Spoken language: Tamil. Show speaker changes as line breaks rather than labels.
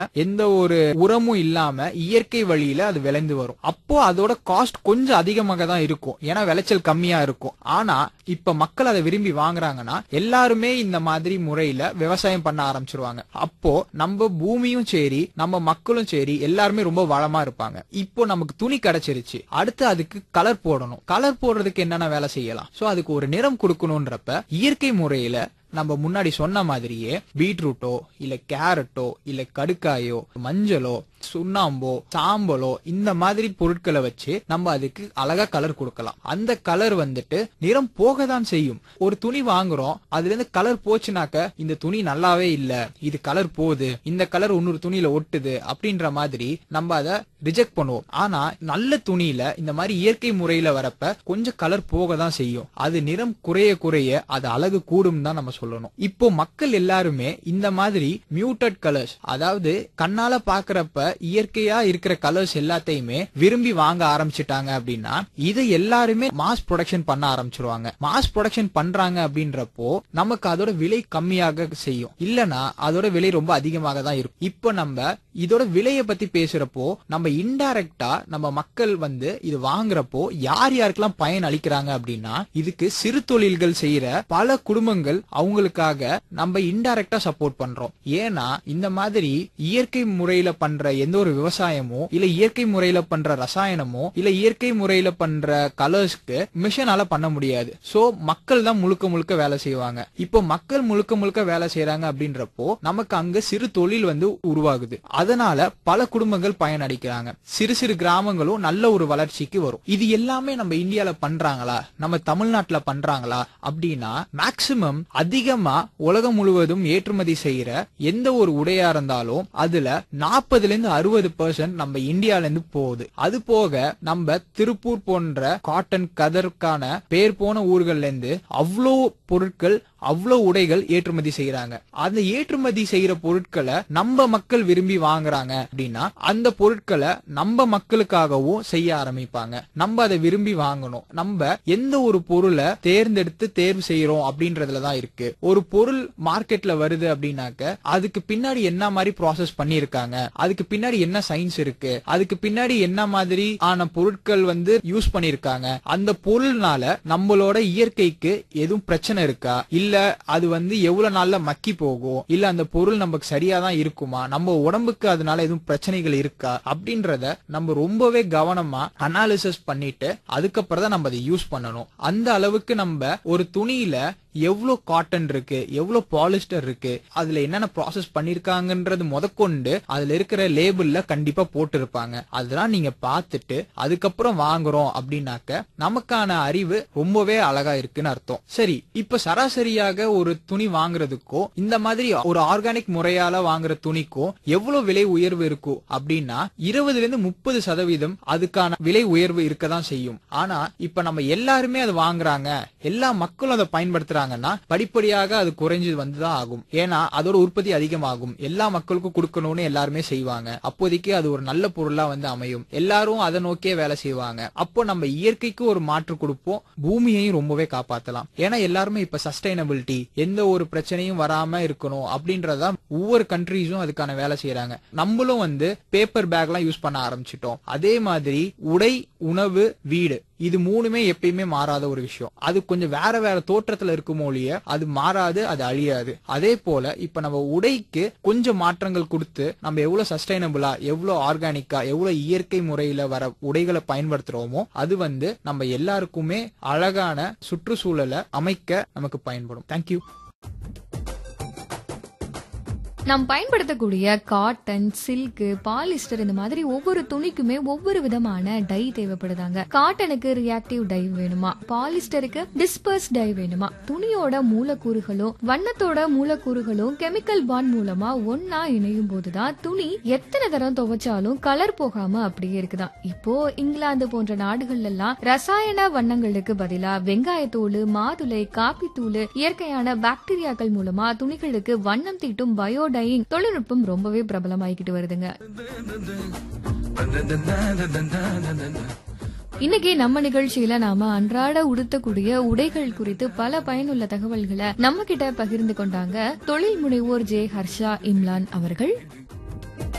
எந்த ஒரு உரமும் இல்லாம இயற்கை வழியில அது விளைந்து வரும் அப்போ அதோட காஸ்ட் கொஞ்சம் அதிகமாக தான் இருக்கும் ஏன்னா விளைச்சல் கம்மியா இருக்கும் ஆனா இப்ப மக்கள் அதை விரும்பி வாங்குறாங்கன்னா எல்லாருமே இந்த மாதிரி முறையில விவசாயம் பண்ண ஆரம்பிச்சிருவாங்க அப்போ நம்ம பூமியும் சரி நம்ம மக்களும் சரி எல்லாருமே ரொம்ப வளமா இருப்பாங்க இப்போ நமக்கு துணி கிடைச்சிருச்சு அடுத்து அதுக்கு கலர் போடணும் கலர் போடுறதுக்கு என்னென்ன வேலை செய்யலாம் சோ அதுக்கு ஒரு நிறம் கொடுக்கணும்ன்றப்ப இயற்கை முறையில நம்ம முன்னாடி சொன்ன மாதிரியே பீட்ரூட்டோ இல்ல கேரட்டோ இல்ல கடுக்காயோ மஞ்சளோ சுண்ணாம்போ சாம்பலோ இந்த மாதிரி பொருட்களை வச்சு நம்ம அதுக்கு அழகா கலர் கொடுக்கலாம் அந்த கலர் வந்துட்டு நிறம் போக தான் செய்யும் ஒரு துணி வாங்குறோம் அதுல இருந்து கலர் போச்சுனாக்க இந்த துணி நல்லாவே இல்ல இது கலர் போகுது இந்த கலர் இன்னொரு துணியில ஒட்டுது அப்படின்ற மாதிரி நம்ம அதை ரிஜெக்ட் பண்ணுவோம் ஆனா நல்ல துணியில இந்த மாதிரி இயற்கை முறையில வரப்ப கொஞ்சம் கலர் போக தான் செய்யும் அது நிறம் குறைய குறைய அது அழகு கூடும் தான் நம்ம சொல்லணும் இப்போ மக்கள் எல்லாருமே இந்த மாதிரி மியூட்டட் கலர்ஸ் அதாவது கண்ணால பாக்குறப்ப இயற்கையா இருக்கிற கலர்ஸ் எல்லாத்தையுமே விரும்பி வாங்க ஆரம்பிச்சிட்டாங்க அப்படின்னா இதை எல்லாருமே மாஸ் ப்ரொடக்ஷன் பண்ண ஆரம்பிச்சிருவாங்க மாஸ் ப்ரொடக்ஷன் பண்றாங்க அப்படின்றப்போ நமக்கு அதோட விலை கம்மியாக செய்யும் இல்லனா அதோட விலை ரொம்ப அதிகமாக தான் இருக்கும் இப்போ நம்ம இதோட விலையை பத்தி பேசுறப்போ நம்ம இன்டைரக்டா நம்ம மக்கள் வந்து இது வாங்குறப்போ யார் யாருக்கெல்லாம் பயன் அளிக்கிறாங்க அப்படின்னா இதுக்கு சிறு தொழில்கள் செய்யற பல குடும்பங்கள் அவங்களுக்காக நம்ம இன்டைரக்டா சப்போர்ட் பண்றோம் ஏன்னா இந்த மாதிரி இயற்கை முறையில பண்ற எந்த ஒரு விவசாயமோ இல்ல இயற்கை முறையில பண்ற ரசாயனமோ இல்ல இயற்கை முறையில பண்ற கலர்ஸ்க்கு மிஷனால பண்ண முடியாது சோ மக்கள் தான் முழுக்க முழுக்க வேலை செய்வாங்க இப்போ மக்கள் முழுக்க முழுக்க வேலை செய்யறாங்க அப்படின்றப்போ நமக்கு அங்க சிறு தொழில் வந்து உருவாகுது அதனால பல குடும்பங்கள் பயனடைக்கிறாங்க சிறு சிறு கிராமங்களும் நல்ல ஒரு வளர்ச்சிக்கு வரும் இது எல்லாமே நம்ம இந்தியால பண்றாங்களா நம்ம தமிழ்நாட்டுல பண்றாங்களா அப்படின்னா மேக்சிமம் அதிகமா உலகம் முழுவதும் ஏற்றுமதி செய்யற எந்த ஒரு உடையா இருந்தாலும் அதுல நாற்பதுல இருந்து அறுபது பெர்சன்ட் நம்ம இந்தியால இருந்து போகுது அது போக நம்ம திருப்பூர் போன்ற காட்டன் கதருக்கான பேர் போன ஊர்கள்ல இருந்து அவ்வளோ பொருட்கள் அவ்வளவு உடைகள் ஏற்றுமதி செய்யறாங்க அந்த ஏற்றுமதி செய்யற பொருட்களை நம்ம மக்கள் விரும்பி வாங்குறாங்க அப்படின்னா அந்த பொருட்களை நம்ம மக்களுக்காகவும் செய்ய ஆரம்பிப்பாங்க நம்ம அதை விரும்பி வாங்கணும் நம்ம எந்த ஒரு பொருளை தேர்ந்தெடுத்து தேர்வு செய்யறோம் அப்படின்றதுல தான் இருக்கு ஒரு பொருள் மார்க்கெட்ல வருது அப்படின்னாக்க அதுக்கு பின்னாடி என்ன மாதிரி ப்ராசஸ் பண்ணிருக்காங்க அதுக்கு பின்னாடி என்ன சயின்ஸ் இருக்கு அதுக்கு பின்னாடி என்ன மாதிரி ஆன பொருட்கள் வந்து யூஸ் பண்ணிருக்காங்க அந்த பொருள்னால நம்மளோட இயற்கைக்கு எதுவும் பிரச்சனை இருக்கா இல்ல அது வந்து எவ்வளவு நாள்ல மக்கி போகும் இல்ல அந்த பொருள் நமக்கு சரியா தான் இருக்குமா நம்ம உடம்புக்கு அதனால எதுவும் பிரச்சனைகள் இருக்கா அப்படின்றத நம்ம ரொம்பவே கவனமா அனாலிசிஸ் பண்ணிட்டு அதுக்கப்புறம் தான் நம்ம அதை யூஸ் பண்ணணும் அந்த அளவுக்கு நம்ம ஒரு துணியில எவ்வளவு காட்டன் இருக்கு எவ்வளவு பாலிஸ்டர் இருக்கு அதுல என்னென்ன ப்ராசஸ் பண்ணிருக்காங்கன்றது முதற்கொண்டு அதுல இருக்கிற லேபிள்ல கண்டிப்பா போட்டிருப்பாங்க அதெல்லாம் நீங்க பார்த்துட்டு அதுக்கப்புறம் வாங்குறோம் அப்படின்னாக்க நமக்கான அறிவு ரொம்பவே அழகா இருக்குன்னு அர்த்தம் சரி இப்ப சராசரியாக ஒரு துணி வாங்குறதுக்கோ இந்த மாதிரி ஒரு ஆர்கானிக் முறையால வாங்குற துணிக்கும் எவ்வளவு விலை உயர்வு இருக்கும் அப்படின்னா இருபதுல இருந்து முப்பது சதவீதம் அதுக்கான விலை உயர்வு இருக்கதான் செய்யும் ஆனா இப்ப நம்ம எல்லாருமே அதை வாங்குறாங்க எல்லா மக்களும் அதை பயன்படுத்துறாங்கன்னா படிப்படியாக அது குறைஞ்சு வந்துதான் ஆகும் ஏன்னா அதோட உற்பத்தி அதிகமாகும் எல்லா மக்களுக்கும் கொடுக்கணும்னு எல்லாருமே செய்வாங்க அப்போதைக்கு அது ஒரு நல்ல பொருளா வந்து அமையும் எல்லாரும் அதை நோக்கியே வேலை செய்வாங்க அப்போ நம்ம இயற்கைக்கு ஒரு மாற்று கொடுப்போம் பூமியையும் ரொம்பவே காப்பாத்தலாம் ஏன்னா எல்லாருமே இப்ப சஸ்டைனபிலிட்டி எந்த ஒரு பிரச்சனையும் வராம இருக்கணும் அப்படின்றதா ஒவ்வொரு கண்ட்ரீஸும் அதுக்கான வேலை செய்யறாங்க நம்மளும் வந்து பேப்பர் பேக் எல்லாம் யூஸ் பண்ண ஆரம்பிச்சிட்டோம் அதே மாதிரி உடை உணவு வீடு இது மூணுமே எப்பயுமே மாறாத ஒரு விஷயம் அது கொஞ்சம் வேற வேற தோற்றத்துல இருக்குமோ ஒழிய அது மாறாது அது அழியாது அதே போல இப்ப நம்ம உடைக்கு கொஞ்சம் மாற்றங்கள் கொடுத்து நம்ம எவ்வளவு சஸ்டைனபிளா எவ்வளவு ஆர்கானிக்கா எவ்வளவு இயற்கை முறையில வர உடைகளை பயன்படுத்துறோமோ அது வந்து நம்ம எல்லாருக்குமே அழகான சுற்றுச்சூழலை அமைக்க நமக்கு பயன்படும் தேங்க்யூ
நாம் பயன்படுத்தக்கூடிய காட்டன் சில்க் பாலிஸ்டர் இந்த மாதிரி ஒவ்வொரு துணிக்குமே ஒவ்வொரு விதமான டை தேவைப்படுதாங்க காட்டனுக்கு ரியாக்டிவ் டை வேணுமா பாலிஸ்டருக்கு டிஸ்பர்ஸ் டை வேணுமா துணியோட மூலக்கூறுகளும் வண்ணத்தோட மூலக்கூறுகளும் கெமிக்கல் பாண்ட் மூலமா ஒன்னா இணையும் போதுதான் துணி எத்தனை தரம் துவைச்சாலும் கலர் போகாம அப்படியே இருக்குதாம் இப்போ இங்கிலாந்து போன்ற நாடுகள்ல எல்லாம் ரசாயன வண்ணங்களுக்கு பதிலா வெங்காயத்தூள் மாதுளை காப்பித்தூள் இயற்கையான பாக்டீரியாக்கள் மூலமா துணிகளுக்கு வண்ணம் தீட்டும் பயோ டையிங் தொழில்நுட்பம் ரொம்பவே பிரபலமாகிக்கிட்டு வருதுங்க இன்னைக்கு நம்ம நிகழ்ச்சியில நாம அன்றாட உடுத்தக்கூடிய உடைகள் குறித்து பல பயனுள்ள தகவல்களை நம்ம கிட்ட பகிர்ந்து கொண்டாங்க தொழில் முனைவோர் ஜே ஹர்ஷா இம்லான் அவர்கள்